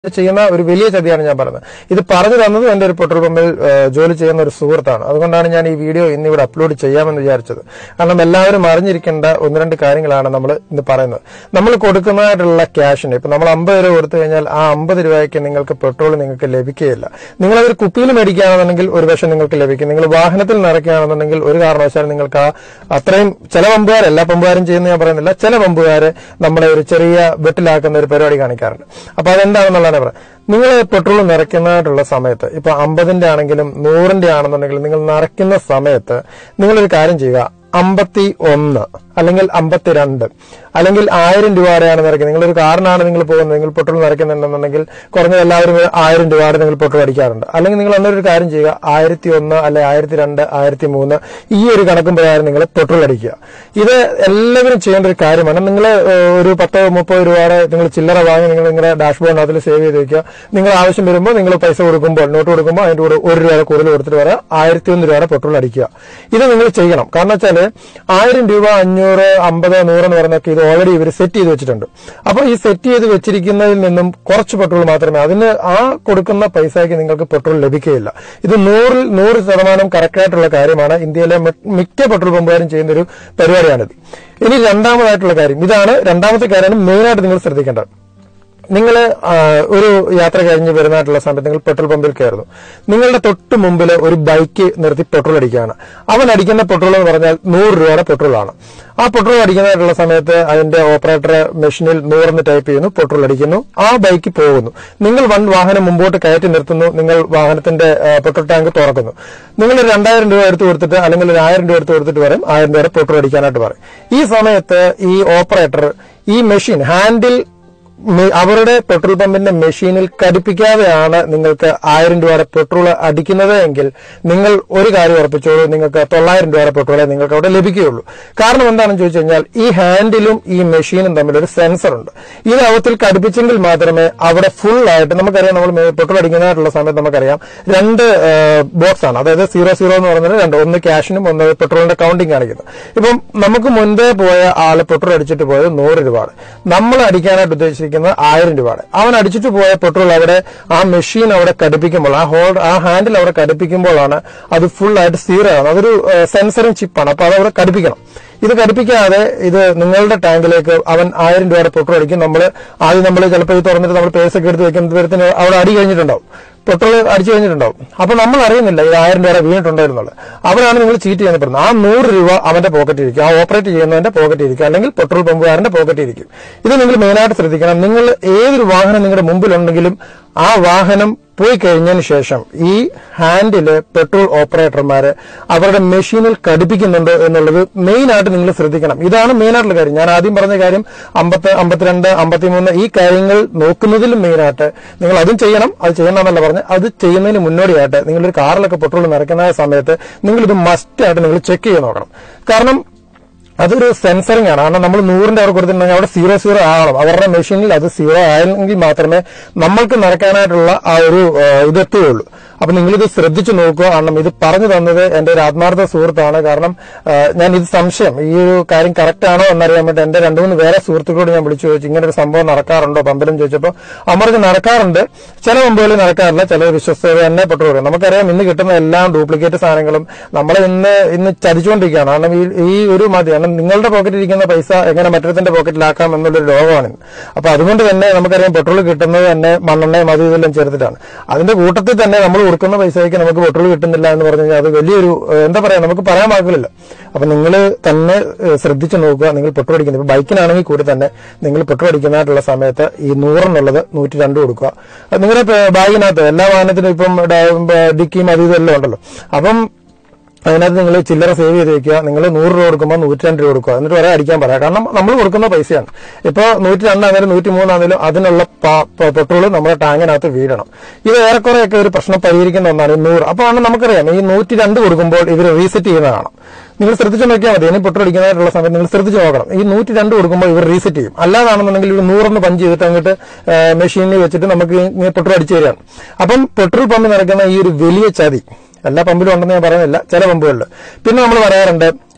ചെയ്യുന്ന ഒരു വലിയ ചതിയാണ് ഞാൻ പറയുന്നത് ഇത് പറഞ്ഞു തന്നത് എന്റെ ഒരു പെട്രോൾ പമ്പിൽ ഏഹ്, ജോലി ചെയ്യുന്ന ഒരു സുഹൃത്താണ് അതുകൊണ്ടാണ് ഞാൻ ഈ വീഡിയോ ഇന്ന് ഇവിടെ അപ്ലോഡ് ചെയ്യാമെന്ന് വിചാരിച്ചത് കാരണം എല്ലാവരും അറിഞ്ഞിരിക്കേണ്ട ഒന്ന് രണ്ട് കാര്യങ്ങളാണ് നമ്മൾ ഇന്ന് പറയുന്നത് നമ്മൾ കൊടുക്കുന്നതായിട്ടുള്ള ക്യാഷിന് ഇപ്പൊ നമ്മൾ അമ്പത് രൂപ കൊടുത്തു കഴിഞ്ഞാൽ ആ അമ്പത് രൂപയ്ക്ക് നിങ്ങൾക്ക് പെട്രോൾ നിങ്ങൾക്ക് ലഭിക്കുകയില്ല നിങ്ങൾ അതൊരു കുപ്പിയിൽ മേടിക്കുകയാണെന്നുണ്ടെങ്കിൽ ഒരു പക്ഷേ നിങ്ങൾക്ക് ലഭിക്കും നിങ്ങൾ വാഹനത്തിൽ നിറയ്ക്കുകയാണെന്നുണ്ടെങ്കിൽ ഒരു കാരണവശാലും നിങ്ങൾക്ക് ആ അത്രയും ചില പമ്പുകാർ എല്ലാ പമ്പുകാരും ചെയ്യുന്ന ഞാൻ പറയുന്നില്ല ചില പമ്പുകാർ നമ്മളെ ഒരു ചെറിയ വെട്ടിലാക്കുന്ന ഒരു പരിപാടി കാണിക്കാറുണ്ട് അപ്പൊ അതെന്താണെന്നുള്ളതാണ് പറയാം നിങ്ങൾ പെട്രോൾ നിറയ്ക്കുന്നതായിട്ടുള്ള സമയത്ത് ഇപ്പൊ അമ്പതിന്റെ ആണെങ്കിലും നൂറിന്റെ ആണെന്നുണ്ടെങ്കിലും നിങ്ങൾ നിറയ്ക്കുന്ന സമയത്ത് നിങ്ങളൊരു കാര്യം ചെയ്യുക അമ്പത്തി ഒന്ന് അല്ലെങ്കിൽ അമ്പത്തിരണ്ട് അല്ലെങ്കിൽ ആയിരം രൂപയുടെയാണ് നിറയ്ക്കുന്നത് നിങ്ങളൊരു കാറിനാണ് നിങ്ങൾ പോകുന്നത് നിങ്ങൾ പെട്രോൾ നിറയ്ക്കുന്നുണ്ടെന്നുണ്ടെങ്കിൽ കുറഞ്ഞ എല്ലാവരും ആയിരം രൂപയുടെ നിങ്ങൾ പെട്രോൾ അടിക്കാറുണ്ട് അല്ലെങ്കിൽ നിങ്ങൾ അന്നൊരു കാര്യം ചെയ്യുക ആയിരത്തി ഒന്ന് അല്ലെ ആയിരത്തി രണ്ട് ആയിരത്തി മൂന്ന് ഈ ഒരു കണക്കും പ്രകാരം നിങ്ങൾ പെട്രോൾ അടിക്കുക ഇത് എല്ലാവരും ചെയ്യേണ്ട ഒരു കാര്യമാണ് നിങ്ങൾ ഒരു പത്തോ മുപ്പത് രൂപയുടെ നിങ്ങൾ ചില്ലറ വാങ്ങി നിങ്ങൾ നിങ്ങളുടെ ഡാഷ്ബോർഡ് അതിൽ സേവ് ചെയ്ത് വെക്കുക നിങ്ങൾ ആവശ്യം വരുമ്പോൾ നിങ്ങൾ പൈസ കൊടുക്കുമ്പോൾ നോട്ട് കൊടുക്കുമ്പോൾ അതിന്റെ കൂടെ ഒരു രൂപയുടെ കൂടുതൽ കൊടുത്തിട്ട് വരാം ആയിരത്തി ഒന്ന് രൂപയുടെ പെട്രോൾ അടിക്കുക ഇത് നിങ്ങൾ ചെയ്യണം കാരണം വെച്ചാൽ ആയിരം രൂപ അഞ്ഞൂറ് അമ്പത് നൂറ് എന്ന് പറയുന്നൊക്കെ ഇത് ഓൾറെഡി ഇവർ സെറ്റ് ചെയ്ത് വെച്ചിട്ടുണ്ട് അപ്പോൾ ഈ സെറ്റ് ചെയ്ത് വെച്ചിരിക്കുന്നതിൽ നിന്നും കുറച്ച് പെട്രോൾ മാത്രമേ അതിന് ആ കൊടുക്കുന്ന പൈസയ്ക്ക് നിങ്ങൾക്ക് പെട്രോൾ ലഭിക്കുകയില്ല ഇത് നൂറിൽ നൂറ് ശതമാനം കറക്റ്റായിട്ടുള്ള കാര്യമാണ് ഇന്ത്യയിലെ മി- മിക്ക പെട്രോൾ പമ്പുകാരും ചെയ്യുന്ന ഒരു പരിപാടിയാണിത് ഇനി രണ്ടാമതായിട്ടുള്ള കാര്യം ഇതാണ് രണ്ടാമത്തെ കാര്യമാണ് മെയിനായിട്ട് നിങ്ങൾ ശ്രദ്ധിക്കേണ്ടത് നിങ്ങൾ ഒരു യാത്ര കഴിഞ്ഞ് വരുന്നതായിട്ടുള്ള സമയത്ത് നിങ്ങൾ പെട്രോൾ പമ്പിൽ കയറുന്നു നിങ്ങളുടെ തൊട്ട് മുമ്പിൽ ഒരു ബൈക്ക് നിർത്തി പെട്രോൾ അടിക്കുകയാണ് അവൻ അടിക്കുന്ന പെട്രോൾ എന്ന് പറഞ്ഞാൽ നൂറ് രൂപയുടെ പെട്രോളാണ് ആ പെട്രോൾ അടിക്കുന്നതായിട്ടുള്ള സമയത്ത് അതിന്റെ ഓപ്പറേറ്റർ മെഷീനിൽ നൂറെന്ന് ടൈപ്പ് ചെയ്യുന്നു പെട്രോൾ അടിക്കുന്നു ആ ബൈക്ക് പോകുന്നു നിങ്ങൾ വൺ വാഹനം മുമ്പോട്ട് കയറ്റി നിർത്തുന്നു നിങ്ങൾ വാഹനത്തിന്റെ ആ, പെട്രോൾ ടാങ്ക് തുറക്കുന്നു നിങ്ങൾ ഒരു രണ്ടായിരം രൂപ എടുത്ത് കൊടുത്തിട്ട് അല്ലെങ്കിൽ ഒരു ആയിരം രൂപ എടുത്ത് കൊടുത്തിട്ട് പറയും ആയിരം രൂപയുടെ പെട്രോൾ അടിക്കാനായിട്ട് പറയും ഈ സമയത്ത് ഈ ഓപ്പറേറ്റർ ഈ മെഷീൻ ഹാൻഡിൽ മെ- അവരുടെ പെട്രോൾ പമ്പിന്റെ മെഷീനിൽ ഘടിപ്പിക്കാതെയാണ് നിങ്ങൾക്ക് ആയിരം രൂപയുടെ പെട്രോൾ അടിക്കുന്നത് എങ്കിൽ നിങ്ങൾ ഒരു കാര്യം ഉറപ്പിച്ചോളൂ നിങ്ങൾക്ക് തൊള്ളായിരം രൂപയുടെ പെട്രോളെ നിങ്ങൾക്ക് അവിടെ ലഭിക്കുകയുള്ളൂ കാരണം എന്താണെന്ന് ചോദിച്ചു കഴിഞ്ഞാൽ ഈ ഹാൻഡിലും ഈ മെഷീനും തമ്മിൽ ഒരു സെൻസർ ഉണ്ട് ഇത് അവത്തിൽ ഘടിപ്പിച്ചെങ്കിൽ മാത്രമേ അവിടെ ഫുൾ ആയിട്ട് നമുക്കറിയാം നമ്മൾ മെ- പെട്രോൾ അടിക്കുന്നതായിട്ടുള്ള സമയത്ത് നമുക്കറിയാം രണ്ട് ബോക്സ് ആണ് അതായത് സീറോ സീറോ എന്ന് പറയുന്നത് രണ്ട് ഒന്ന് ക്യാഷിനും ഒന്ന് പെട്രോളിന്റെ കൗണ്ടിങ് കാണിക്കുന്നത് ഇപ്പം നമുക്ക് മുൻപേ പോയ ആള് പെട്രോൾ അടിച്ചിട്ട് പോയത് നൂറ് രൂപയാണ് നമ്മൾ അടിക്കാനായിട്ട് ഉദ്ദേശിക്കുന്നത് ആയിരം രൂപയാണ് അവൻ അടിച്ചിട്ട് പോയ പെട്രോൾ അവിടെ ആ മെഷീൻ അവിടെ ഘടിപ്പിക്കുമ്പോൾ ആ ഹോൾഡ് ആ ഹാൻഡിൽ അവിടെ ഘടിപ്പിക്കുമ്പോഴാണ് അത് ഫുൾ ആയിട്ട് സീറോ ആണ് അതൊരു സെൻസറും ചിപ്പാണ് അപ്പൊ അത് അവിടെ ഘടിപ്പിക്കണം ഇത് ഘടിപ്പിക്കാതെ ഇത് നിങ്ങളുടെ ടാങ്കിലേക്ക് അവൻ ആയിരം രൂപയുടെ പെട്രോൾ അടിക്കും നമ്മൾ ആദ്യം നമ്മൾ ചിലപ്പോൾ ഇത് തുറന്നിട്ട് നമ്മൾ പേഴ്സൊക്കെ എടുത്ത് വെക്കുമ്പോഴത്തേന് അവിടെ അടി കഴിഞ്ഞിട്ടുണ്ടാവും പെട്രോൾ അടിച്ചു കഴിഞ്ഞിട്ടുണ്ടാവും അപ്പൊ നമ്മൾ അറിയുന്നില്ല ഇത് ആയിരം രൂപ വീണിട്ടുണ്ടോ എന്നുള്ളത് അവരാണ് നിങ്ങൾ ചീറ്റ് ചെയ്യാൻ പറയുന്നത് ആ നൂറ് രൂപ അവന്റെ പോക്കറ്റിൽ ഇരിക്കും ആ ഓപ്പറേറ്റ് ചെയ്യുന്നവന്റെ പോക്കറ്റിൽ ഇരിക്കും അല്ലെങ്കിൽ പെട്രോൾ പമ്പുകാരന്റെ പോക്കറ്റിൽ ഇരിക്കും ഇത് നിങ്ങൾ മെയിനായിട്ട് ശ്രദ്ധിക്കണം നിങ്ങൾ ഏതൊരു വാഹനം നിങ്ങളുടെ മുമ്പിലുണ്ടെങ്കിലും ആ വാഹനം പോയി കഴിഞ്ഞതിന് ശേഷം ഈ ഹാൻഡില് പെട്രോൾ ഓപ്പറേറ്റർമാര് അവരുടെ മെഷീനിൽ ഘടിപ്പിക്കുന്നുണ്ടോ എന്നുള്ളത് മെയിൻ ആയിട്ട് നിങ്ങൾ ശ്രദ്ധിക്കണം ഇതാണ് മെയിൻ ആയിട്ടുള്ള കാര്യം ഞാൻ ആദ്യം പറഞ്ഞ കാര്യം അമ്പത്തി അമ്പത്തിരണ്ട് അമ്പത്തിമൂന്ന് ഈ കാര്യങ്ങൾ നോക്കുന്നതിലും മെയിൻ ആയിട്ട് നിങ്ങൾ അതും ചെയ്യണം അത് ചെയ്യണമെന്നല്ല പറഞ്ഞ് അത് ചെയ്യുന്നതിന് മുന്നോടിയായിട്ട് നിങ്ങളൊരു കാറിലൊക്കെ പെട്രോൾ നിറയ്ക്കുന്ന സമയത്ത് നിങ്ങൾ ഇത് മസ്റ്റ് ആയിട്ട് നിങ്ങൾ ചെക്ക് ചെയ്ത് നോക്കണം കാരണം അതൊരു സെൻസറിംഗ് ആണ് കാരണം നമ്മൾ നൂറിന്റെ അവർ കൊടുത്തിട്ടുണ്ടെങ്കിൽ അവിടെ സീറോ സീറോ ആവണം അവരുടെ മെഷീനിൽ അത് സീറോ ആയെങ്കിൽ മാത്രമേ നമ്മൾക്ക് നിറയ്ക്കാനായിട്ടുള്ള ആ ഒരു ആ, ഇത് എത്തുകയുള്ളൂ അപ്പൊ നിങ്ങളിത് ശ്രദ്ധിച്ചു നോക്കുക കാരണം ഇത് പറഞ്ഞു തന്നത് എന്റെ ഒരു ആത്മാർത്ഥ സുഹൃത്താണ് കാരണം ആ, ഞാൻ ഇത് സംശയം ഈ ഒരു കാര്യം കറക്റ്റ് ആണോ എന്നറിയാൻ വേണ്ടി എന്റെ രണ്ടു മൂന്ന് വേറെ സുഹൃത്തുക്കളോട് ഞാൻ വിളിച്ചു ചോദിച്ചു ഇങ്ങനെ ഒരു സംഭവം നടക്കാറുണ്ടോ പമ്പിലും ചോദിച്ചപ്പോൾ അവർക്ക് നടക്കാറുണ്ട് ചില പമ്പുകളിൽ നടക്കാറില്ല ചില വിശ്വസ്തത തന്നെ പെട്രോൾ പറയും നമുക്കറിയാം ഇന്ന് കിട്ടുന്ന എല്ലാം ഡ്യൂപ്ലിക്കേറ്റ് സാധനങ്ങളും നമ്മളെ ഇന്ന് ഇന്ന് ചതിച്ചുകൊണ്ടിരിക്കുകയാണ് കാരണം ഈ ഈ ഒരു മതി കാരണം നിങ്ങളുടെ പോക്കറ്റിൽ ഇരിക്കുന്ന പൈസ എങ്ങനെ മറ്റൊരുത്തിന്റെ പോക്കറ്റിലാക്കാം എന്നുള്ളൊരു ലോകമാണ് ഇന്ന്. അപ്പൊ അതുകൊണ്ട് തന്നെ നമുക്കറിയാം പെട്രോൾ കിട്ടുന്നത് തന്നെ മണ്ണെണ്ണയും അതും ഇതെല്ലാം ചേർത്തിട്ടാണ് അതിന്റെ കൂട്ടത്തിൽ തന്നെ നമ്മൾ കൊടുക്കുന്ന പൈസയ്ക്ക് നമുക്ക് പെട്രോൾ കിട്ടുന്നില്ല എന്ന് പറഞ്ഞു കഴിഞ്ഞാൽ അത് വലിയൊരു ഏഹ്, എന്താ പറയാ നമുക്ക് പറയാൻ വാക്കുകളില്ല അപ്പൊ നിങ്ങൾ തന്നെ ഏഹ്, ശ്രദ്ധിച്ചു നോക്കുക നിങ്ങൾ പെട്രോൾ അടിക്കുന്നത് ഇപ്പൊ ബൈക്കിനാണെങ്കിൽ കൂടി തന്നെ നിങ്ങൾ പെട്രോൾ അടിക്കുന്നതായിട്ടുള്ള സമയത്ത് ഈ നൂറെന്നുള്ളത് നൂറ്റി രണ്ട് കൊടുക്കുക അത് നിങ്ങളുടെ പേ- ബാഗിനകത്ത് എല്ലാ വാഹനത്തിനും ഇപ്പം ഡ- ഡിക്കിയും അതും ഇതെല്ലാം ഉണ്ടല്ലോ അപ്പം അതിനകത്ത് നിങ്ങൾ ചില്ലറ സേവ് ചെയ്ത് വെക്കുക നിങ്ങൾ നൂറ് രൂപ കൊടുക്കുമ്പോൾ നൂറ്റി രണ്ട് രൂപ കൊടുക്കുക എന്നിട്ട് വരെ അടിക്കാൻ പറയാം കാരണം നമ്മൾ കൊടുക്കുന്ന പൈസയാണ് ഇപ്പോൾ നൂറ്റി രണ്ടാണെങ്കിലും നൂറ്റി മൂന്നാണെങ്കിലും അതിനുള്ള പെട്രോൾ നമ്മുടെ ടാങ്കിനകത്ത് വീഴണം ഇത് ഏറെക്കുറെയൊക്കെ ഒരു പ്രശ്നം പരിഹരിക്കുന്ന ഒന്നാണ് ഈ നൂറ് അപ്പോൾ ആണ് നമുക്കറിയാം ഈ നൂറ്റി രണ്ട് കൊടുക്കുമ്പോൾ ഇവർ റീസെറ്റ് ചെയ്യുന്നത് കാണാം നിങ്ങൾ ശ്രദ്ധിച്ചു നോക്കിയാൽ മതി ഇനി പെട്രോൾ അടിക്കുന്നതായിട്ടുള്ള സമയത്ത് നിങ്ങൾ ശ്രദ്ധിച്ച് നോക്കണം ഈ നൂറ്റി രണ്ട് കൊടുക്കുമ്പോൾ ഇവർ റീസെറ്റ് ചെയ്യും അല്ലാതാണെന്നുണ്ടെങ്കിൽ ഇവർ നൂറൊന്ന് പഞ്ച് ചെയ്തിട്ട് അങ്ങോട്ട് മെഷീനിൽ വെച്ചിട്ട് നമുക്ക് ഇങ്ങനെ പെട്രോൾ അടിച്ചു തരികയാണ് അപ്പം പെട്രോൾ പമ്പിൽ നടക്കുന്ന ഈ ഒരു വലിയ ചതി എല്ലാ പമ്പിലും ഉണ്ടെന്ന് ഞാൻ പറയുന്നില്ല ചില പമ്പുകളിൽ പിന്നെ നമ്മൾ പറയാറുണ്ട്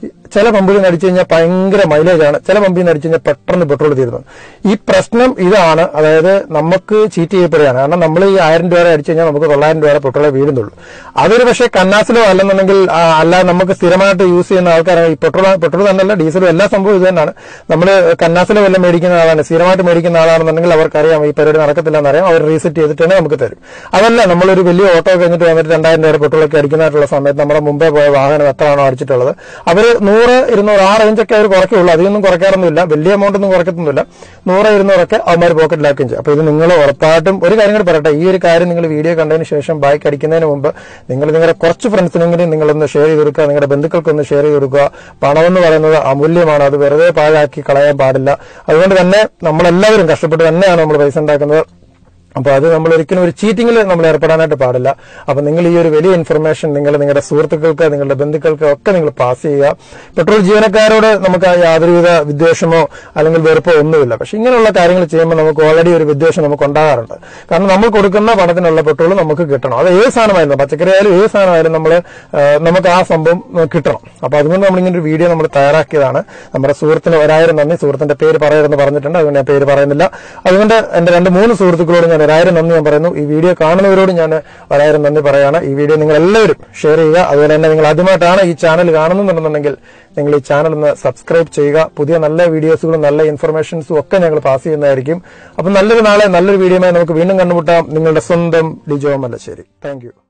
ചില പമ്പിൽ നിന്ന് അടിച്ചു കഴിഞ്ഞാൽ ഭയങ്കര മൈലേജ് ആണ് ചില പമ്പിൽ നിന്ന് അടിച്ചു കഴിഞ്ഞാൽ പെട്ടെന്ന് പെട്രോൾ തീരുന്നു ഈ പ്രശ്നം ഇതാണ് അതായത് നമുക്ക് ചീറ്റ് ചെയ്യപ്പെടുകയാണ് കാരണം നമ്മൾ ഈ ആയിരം രൂപ വരെ അടിച്ചു കഴിഞ്ഞാൽ നമുക്ക് തൊള്ളായിരം രൂപ വരെ പെട്രോളേ വീഴുന്നുള്ളൂ അതൊരു പക്ഷേ കന്നാസിലോ അല്ലെന്നുണ്ടെങ്കിൽ ആ, അല്ലാതെ നമുക്ക് സ്ഥിരമായിട്ട് യൂസ് ചെയ്യുന്ന ആൾക്കാരാണ് ഈ പെട്രോൾ പെട്രോൾ തന്നെയല്ല ഡീസലും എല്ലാ സംഭവം ഇത് തന്നെയാണ് നമ്മൾ കന്നാസിലോ വല്ലതും മേടിക്കുന്ന ആളാണ് സ്ഥിരമായിട്ട് മേടിക്കുന്ന ആളാണെന്നുണ്ടെങ്കിൽ അവർക്കറിയാം ഈ പരിപാടി നടക്കത്തില്ല എന്നറിയാം അവർ റീസെറ്റ് ചെയ്തിട്ട് തന്നെ നമുക്ക് തരും അതല്ല നമ്മളൊരു വലിയ ഓട്ടോ കഴിഞ്ഞിട്ട് വന്നിട്ട് രണ്ടായിരം രൂപ പെട്രോളൊക്കെ അടിക്കുന്നതായിട്ടുള്ള സമയത്ത് നമ്മുടെ മുമ്പേ പോയ വാഹനം എത്രയാണോ അടിച്ചിട്ടുള്ളത് അവർ നൂറ് ഇരുന്നൂറ് ആ റേഞ്ചൊക്കെ അവർ കുറയ്ക്കുള്ളൂ അധികമൊന്നും കുറയ്ക്കാറൊന്നുമില്ല വലിയ എമൗണ്ട് ഒന്നും കുറയ്ക്കത്തൊന്നുമില്ല നൂറ് ഇരുന്നൂറൊക്കെ അവന്മാർ പോക്കറ്റിലാക്കുകയും ചെയ്യും അപ്പൊ ഇത് നിങ്ങൾ ഉറപ്പായിട്ടും ഒരു കാര്യം കൂടി പറയട്ടെ ഈ ഒരു കാര്യം നിങ്ങൾ വീഡിയോ കണ്ടതിന് ശേഷം ബൈക്ക് അടിക്കുന്നതിന് മുമ്പ് നിങ്ങൾ നിങ്ങളുടെ കുറച്ച് ഫ്രണ്ട്സിനെങ്കിലും നിങ്ങളൊന്ന് ഷെയർ ചെയ്ത് കൊടുക്കുക നിങ്ങളുടെ ബന്ധുക്കൾക്കൊന്ന് ഷെയർ ചെയ്ത് കൊടുക്കുക പണമെന്ന് പറയുന്നത് അമൂല്യമാണ് അത് വെറുതെ പാഴാക്കി കളയാൻ പാടില്ല അതുകൊണ്ട് തന്നെ നമ്മളെല്ലാവരും കഷ്ടപ്പെട്ട് തന്നെയാണ് നമ്മൾ പൈസ ഉണ്ടാക്കുന്നത് അപ്പൊ അത് നമ്മൾ ഒരിക്കലും ഒരു ചീറ്റിംഗിൽ നമ്മൾ ഏർപ്പെടാനായിട്ട് പാടില്ല അപ്പൊ നിങ്ങൾ ഈ ഒരു വലിയ ഇൻഫർമേഷൻ നിങ്ങൾ നിങ്ങളുടെ സുഹൃത്തുക്കൾക്ക് നിങ്ങളുടെ ബന്ധുക്കൾക്ക് ഒക്കെ നിങ്ങൾ പാസ് ചെയ്യുക പെട്രോൾ ജീവനക്കാരോട് നമുക്ക് യാതൊരുവിധ വിദ്വേഷമോ അല്ലെങ്കിൽ വെറുപ്പോ ഒന്നുമില്ല പക്ഷെ ഇങ്ങനെയുള്ള കാര്യങ്ങൾ ചെയ്യുമ്പോൾ നമുക്ക് ഓൾറെഡി ഒരു വിദ്വേഷം നമുക്ക് ഉണ്ടാകാറുണ്ട് കാരണം നമ്മൾ കൊടുക്കുന്ന പണത്തിനുള്ള പെട്രോൾ നമുക്ക് കിട്ടണം അത് ഏത് സാധനമായിരുന്നു പച്ചക്കറി ആയാലും ഏത് സാധനമായാലും നമ്മൾ നമുക്ക് ആ സംഭവം ഏഹ്, കിട്ടണം അപ്പൊ അതുകൊണ്ട് നമ്മൾ ഇങ്ങനെ ഒരു വീഡിയോ നമ്മൾ തയ്യാറാക്കിയതാണ് നമ്മുടെ സുഹൃത്തിന് ഒരായിരം നന്ദി സുഹൃത്തിന്റെ പേര് പറയരുതെന്ന് പറഞ്ഞിട്ടുണ്ട് അതുകൊണ്ട് ഞാൻ പേര് പറയുന്നില്ല അതുകൊണ്ട് എന്റെ രണ്ട് മൂന്ന് സുഹൃത്തുക്കളോട് ഞാൻ ഒരായിരം നന്ദി ഞാൻ പറയുന്നു ഈ വീഡിയോ കാണുന്നവരോട് ഞാൻ ഒരായിരം നന്ദി പറയാണ് ഈ വീഡിയോ നിങ്ങൾ എല്ലാവരും ഷെയർ ചെയ്യുക അതുപോലെ തന്നെ നിങ്ങൾ ആദ്യമായിട്ടാണ് ഈ ചാനൽ കാണുന്നുണ്ടെന്നുണ്ടെങ്കിൽ നിങ്ങൾ ഈ ചാനൽ ഒന്ന് സബ്സ്ക്രൈബ് ചെയ്യുക പുതിയ നല്ല വീഡിയോസുകളും നല്ല ഇൻഫർമേഷൻസും ഒക്കെ ഞങ്ങൾ പാസ് ചെയ്യുന്നതായിരിക്കും അപ്പം നല്ലൊരു നാളെ നല്ലൊരു വീഡിയോയുമായി നമുക്ക് വീണ്ടും കണ്ടുമുട്ടാം നിങ്ങളുടെ സ്വന്തം ഡിജോ മല്ലശ്ശേരി താങ്ക് യു